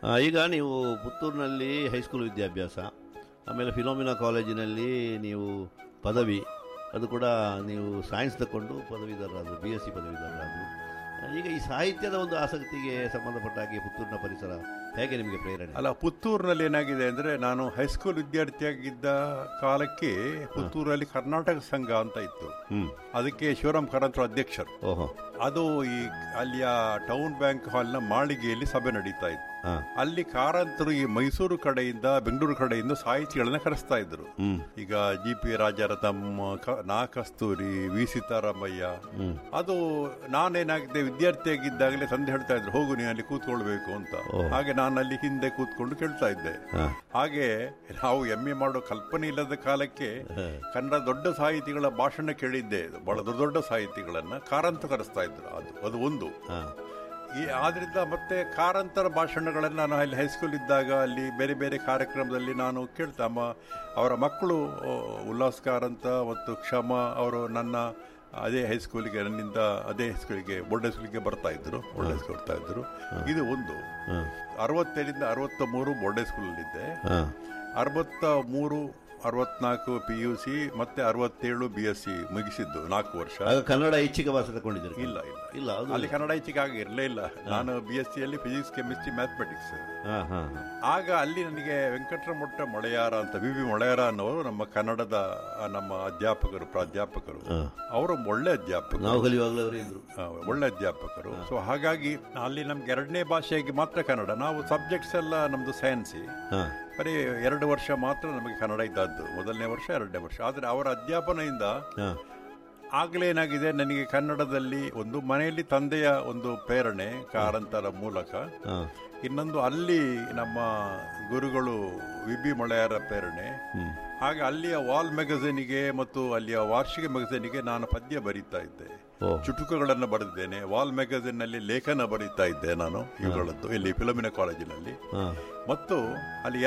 ಆ, ಈಗ ನೀವು ಪುತ್ತೂರಿನಲ್ಲಿ ಹೈಸ್ಕೂಲ್ ವಿದ್ಯಾಭ್ಯಾಸ ಆಮೇಲೆ ಫಿಲೋಮಿನಾ ಕಾಲೇಜಿನಲ್ಲಿ ನೀವು ಪದವಿ ಅದು ಕೂಡ ನೀವು ಸೈನ್ಸ್ ತಗೊಂಡು ಪದವೀಧರರಾದರು ಬಿ ಎಸ್ ಸಿ ಪದವೀಧರರಾದರು ಆ, ಈಗ ಈ ಸಾಹಿತ್ಯದ ಒಂದು ಆಸಕ್ತಿಗೆ ಸಂಬಂಧಪಟ್ಟ ಹಾಗೆ ಪುತ್ತೂರಿನ ಪರಿಸರ ಹೇಗೆ ನಿಮಗೆ ಪ್ರೇರಣೆ ಅಲ್ಲ ಪುತ್ತೂರಿನಲ್ಲಿ ಏನಾಗಿದೆ ಅಂದರೆ ನಾನು ಹೈಸ್ಕೂಲ್ ವಿದ್ಯಾರ್ಥಿಯಾಗಿದ್ದ ಕಾಲಕ್ಕೆ ಪುತ್ತೂರಲ್ಲಿ ಕರ್ನಾಟಕ ಸಂಘ ಅಂತ ಇತ್ತು ಹ್ಮ್ ಅದಕ್ಕೆ ಶಿವರಾಮ್ ಕಾರಂತರ ಅಧ್ಯಕ್ಷರು ಓಹೋ ಅದು ಈ ಅಲ್ಲಿಯ ಟೌನ್ ಬ್ಯಾಂಕ್ ಹಾಲ್ನ ಮಾಳಿಗೆಯಲ್ಲಿ ಸಭೆ ನಡೀತಾ ಇತ್ತು ಹಾ ಅಲ್ಲಿ ಕಾರಂತರು ಈ ಮೈಸೂರು ಕಡೆಯಿಂದ ಬೆಂಗಳೂರು ಕಡೆಯಿಂದ ಸಾಹಿತಿಗಳನ್ನ ಕರೆಸ್ತಾ ಇದ್ರು ಹ್ಮ್ ಈಗ ಜಿ ಪಿ ರಾಜಾರಥಂ ಕ- ನಾ ಕಸ್ತೂರಿ ವಿ ಸಿದ್ದರಾಮಯ್ಯ ಹ್ಮ್ ಅದು ನಾನೇನಾಗಿದೆ ವಿದ್ಯಾರ್ಥಿಯಾಗಿದ್ದಾಗಲೇ ತಂದೆ ಹೇಳ್ತಾ ಇದ್ರು ಹೋಗು ನೀನು ಅಲ್ಲಿ ಕೂತ್ಕೊಳ್ಬೇಕು ಅಂತ ಹಾಗೆ ನಾನು ಅಲ್ಲಿ ಹಿಂದೆ ಕೂತ್ಕೊಂಡು ಕೇಳ್ತಾ ಇದ್ದೆ ಹಾ ಹಾಗೆ ನಾವು ಎಂ ಎ ಮಾಡೋ ಕಲ್ಪನೆ ಇಲ್ಲದ ಕಾಲಕ್ಕೆ ಕನ್ನಡ ದೊಡ್ಡ ಸಾಹಿತಿಗಳ ಭಾಷಣ ಕೇಳಿದ್ದೆ ಬಹಳ ದೊಡ್ಡ ದೊಡ್ಡ ಸಾಹಿತಿಗಳನ್ನ ಕಾರಂತ ಕರೆಸ್ತಾ ಇದ್ರು ಅದು ಅದು ಒಂದು ಹಾ ಈ ಆದ್ರಿಂದ ಮತ್ತೆ ಕಾರಂತರ ಭಾಷಣಗಳನ್ನು ನಾನು ಅಲ್ಲಿ ಹೈಸ್ಕೂಲ್ ಇದ್ದಾಗ ಅಲ್ಲಿ ಬೇರೆ ಬೇರೆ ಕಾರ್ಯಕ್ರಮದಲ್ಲಿ ನಾನು ಕೇಳ್ತಾ ಅಮ್ಮ ಅವರ ಮಕ್ಕಳು ಆ, ಉಲ್ಲಾಸ್ ಕಾರಂತ ಮತ್ತು ಕ್ಷಮ ಅವರು ನನ್ನ ಅದೇ ಹೈಸ್ಕೂಲಿಗೆ ನನ್ನಿಂದ ಅದೇ ಹೈಸ್ಕೂಲಿಗೆ ಬೋರ್ಡ್ ಹೈಸ್ಕೂಲಿಗೆ ಬರ್ತಾ ಇದ್ರು ಬೋರ್ಡ್ ಹೈಸ್ಕೂಲ್ ಬರ್ತಾ ಇದ್ರು ಇದು ಒಂದು ಹಾ ಅರವತ್ತೇಳಿಂದ ಅರವತ್ತ ಮೂರು ಬೋರ್ಡ್ ಹೈಸ್ಕೂಲಲ್ಲಿದ್ದೆ ಹಾ ಅರವತ್ತ ಮೂರು ಅರವತ್ನಾಲ್ಕು ಪಿ ಯು ಸಿ ಮತ್ತೆ ಅರವತ್ತೇಳು ಬಿ ಎಸ್ ಸಿ ಮುಗಿಸಿದ್ದು ನಾಲ್ಕು ವರ್ಷ ಆಗ ಕನ್ನಡ ಐಚ್ಛಿಕ ಭಾಷೆ ತಗೊಂಡಿದ್ದೀರಿ ಇಲ್ಲ ಇಲ್ಲ ಇಲ್ಲ ಅದು ಅಲ್ಲಿ ಕನ್ನಡ ಹೆಚ್ಚಿಗೆ ಆಗಿ ಇರಲೇ ಇಲ್ಲ ನಾನು ಬಿ ಎಸ್ ಸಿಯಲ್ಲಿ ಫಿಸಿಕ್ಸ್ ಕೆಮಿಸ್ಟ್ರಿ ಮ್ಯಾಥಮೆಟಿಕ್ಸ್ ಹಾ ಹಾ ಹಾ ಆಗ ಅಲ್ಲಿ ನನಗೆ ವೆಂಕಟರಮೊಟ್ಟ ಮೊಳೆಯಾರ ಅಂತ ವಿ ವಿ ಮೊಳೆಯಾರ ಅನ್ನೋರು ನಮ್ಮ ಕನ್ನಡದ ಆ, ನಮ್ಮ ಅಧ್ಯಾಪಕರು ಪ್ರಾಧ್ಯಾಪಕರು ಅವರು ಒಳ್ಳೆ ಅಧ್ಯಾಪಕರು ನಾವು ಕಲಿಯುವಾಗಲೂ ಅವರೇ ಇದ್ರು ಆ, ಒಳ್ಳೆ ಅಧ್ಯಾಪಕರು ಸೊ ಹಾಗಾಗಿ ಅಲ್ಲಿ ನಮ್ಗೆ ಎರಡನೇ ಭಾಷೆಯಾಗಿ ಮಾತ್ರ ಕನ್ನಡ ನಾವು ಸಬ್ಜೆಕ್ಟ್ಸ್ ಎಲ್ಲ ನಮ್ದು ಸೈನ್ಸಿ ಹಾ ಬರೀ ಎರಡು ವರ್ಷ ಮಾತ್ರ ನಮಗೆ ಕನ್ನಡ ಇದ್ದದ್ದು ಮೊದಲನೇ ವರ್ಷ ಎರಡನೇ ವರ್ಷ ಆದರೆ ಅವರ ಅಧ್ಯಾಪನೆಯಿಂದ ಹಾ ಆಗಲೇ ಏನಾಗಿದೆ ನನಗೆ ಕನ್ನಡದಲ್ಲಿ ಒಂದು ಮನೆಯಲ್ಲಿ ತಂದೆಯ ಒಂದು ಪ್ರೇರಣೆ ಕಾರಂತರ ಮೂಲಕ ಹಾ ಇನ್ನೊಂದು ಅಲ್ಲಿ ನಮ್ಮ ಗುರುಗಳು ವಿ ಬಿ ಮೊಳೆಯರ ಪ್ರೇರಣೆ ಹಾಗೆ ಅಲ್ಲಿಯ ವಾಲ್ ಮ್ಯಾಗಝೀನಿಗೆ ಮತ್ತು ಅಲ್ಲಿಯ ವಾರ್ಷಿಕ ಮ್ಯಾಗಝೀನಿಗೆ ನಾನು ಪದ್ಯ ಬರೀತಾ ಇದ್ದೆ ಓ. ಚುಟುಕುಗಳನ್ನು ಬರೆದಿದ್ದೇನೆ ವಾಲ್ ಮ್ಯಾಗಝೀನ್ ನಲ್ಲಿ ಲೇಖನ ಬರೀತಾ ಇದ್ದೆ ನಾನು ಇವುಗಳದ್ದು ಇಲ್ಲಿ ಫಿಲೋಮಿನ ಕಾಲೇಜಿನಲ್ಲಿ ಹಾ ಮತ್ತು ಅಲ್ಲಿ